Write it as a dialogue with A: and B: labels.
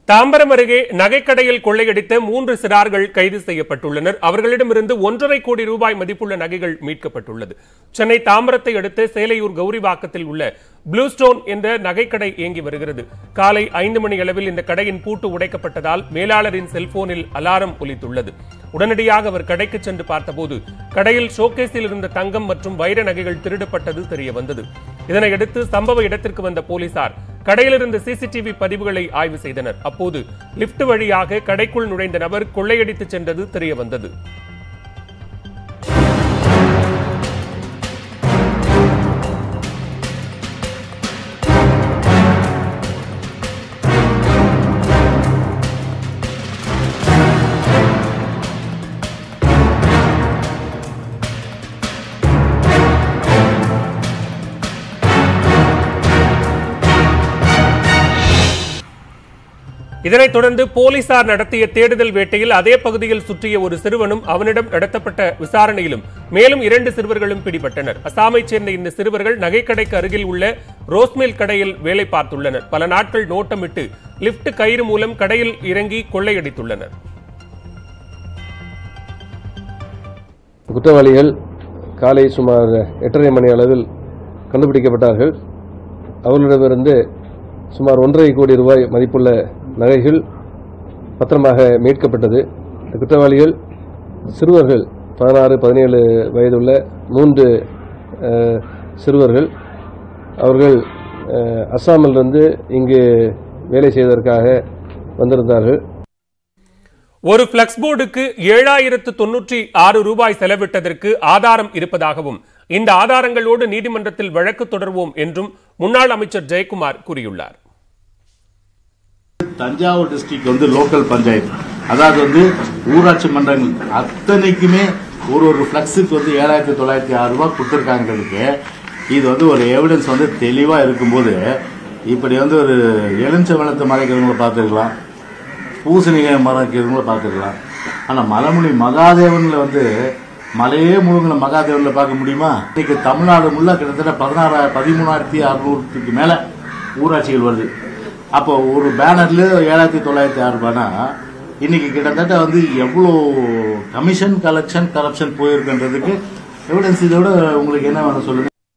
A: தாம்பரம் அருகே நகைக்கடையில் கொள்ளையடித்த மூன்று சிறார்கள் கைது செய்யப்பட்டுள்ளனர் அவர்களிடமிருந்து ஒன்றரை கோடி ரூபாய் மதிப்புள்ள நகைகள் மீட்கப்பட்டுள்ளது சென்னை தாம்பரத்தை அடுத்த சேலையூர் கௌரிவாக்கத்தில் உள்ள ப்ளூ ஸ்டோன் என்ற நகைக்கடை இயங்கி வருகிறது காலை ஐந்து மணி அளவில் இந்த கடையின் பூட்டு உடைக்கப்பட்டதால் மேலாளரின் செல்போனில் அலாரம் ஒலித்துள்ளது உடனடியாக அவர் கடைக்கு சென்று பார்த்தபோது கடையில் ஷோகேஸில் இருந்த தங்கம் மற்றும் வைர நகைகள் திருடப்பட்டது தெரிய வந்தது இதனையடுத்து சம்பவ இடத்திற்கு வந்த போலீசார் கடையில் இருந்த சிசிடிவி பதிவுகளை ஆய்வு செய்தனர் அப்போது லிப்ட் வழியாக கடைக்குள் நுழைந்த நபர் கொள்ளையடித்து சென்றது தெரிய வந்தது இதனைத் தொடர்ந்து போலீசார் நடத்திய தேடுதல் வேட்டையில் அதே பகுதியில் சுற்றிய ஒரு சிறுவனும் அவனிடம் நடத்தப்பட்ட விசாரணையிலும் மேலும் இரண்டு சிறுவர்களும் பிடிபட்டனர் அசாமைச் சேர்ந்த இந்த சிறுவர்கள் நகைக்கடைக்கு அருகில் உள்ள ரோஸ்மில் கடையில் வேலை பார்த்துள்ளனர் பல நாட்கள் நோட்டமிட்டு லிப்ட் கயிறு மூலம் கடையில் இறங்கி கொள்ளையடித்துள்ளனர்
B: குற்றவாளிகள் காலை சுமார் எட்டரை மணி அளவில் கண்டுபிடிக்கப்பட்டார்கள் அவர்களிடமிருந்து சுமார் ஒன்றரை கோடி ரூபாய் மதிப்புள்ள நகைகள் பத்திரமாக மீட்கப்பட்டது இந்த குற்றவாளிகள் சிறுவர்கள் பதினாறு பதினேழு வயதுள்ள மூன்று அஹ், சிறுவர்கள் அவர்கள் அஹ், அஸ்ஸாமிலிருந்து இங்கு வேலை செய்வதற்காக வந்திருந்தார்கள்
A: ஒரு பிளக்ஸ் போர்டுக்கு ஏழாயிரத்து தொன்னூற்றி ஆறு ரூபாய் செலவிட்டதற்கு ஆதாரம் இருப்பதாகவும் இந்த ஆதாரங்களோடு நீதிமன்றத்தில் வழக்கு தொடர்வோம் என்றும் முன்னாள் அமைச்சர் ஜெயக்குமார் கூறியுள்ளார்
C: தஞ்சாவூர் டிஸ்ட்ரிக்ட் வந்து லோக்கல் பஞ்சாயத்து அதாவது வந்து ஊராட்சி மன்றங்கள் அத்தனைக்குமே ஒரு ஒரு ஃப்ளக்ஸுக்கு வந்து ஏழாயிரத்தி தொள்ளாயிரத்தி ஆறு ரூபாய் கொடுத்துருக்காங்களுக்கு இது வந்து ஒரு எவிடன்ஸ் வந்து தெளிவாக இருக்கும்போது இப்படி வந்து ஒரு எலுமிச்ச வெள்ளத்தை மறைக்கிறவங்களை பார்த்துருக்கலாம் பூசணிக்காய் மறைக்கிறவங்கள பார்த்துருக்கலாம் ஆனால் மலைமொழி மகாதேவனில் வந்து மலையே முழுங்கின மகாதேவனில் பார்க்க முடியுமா இன்னைக்கு தமிழ்நாடு முள்ள கிட்டத்தட்ட பதினாறாயிரம் பதிமூணாயிரத்தி அறுநூறுக்கு மேலே ஊராட்சிகள் வருது அப்போ ஒரு பேனர்ல ஏழாயிரத்தி தொள்ளாயிரத்தி ஆறு ரூபானா இன்னைக்கு கிட்டத்தட்ட வந்து எவ்வளோ கமிஷன் கலெக்ஷன் கரப்ஷன் போயிருக்குன்றதுக்கு எவிடன்ஸ் இதோட உங்களுக்கு என்ன வேணும் சொல்லுங்க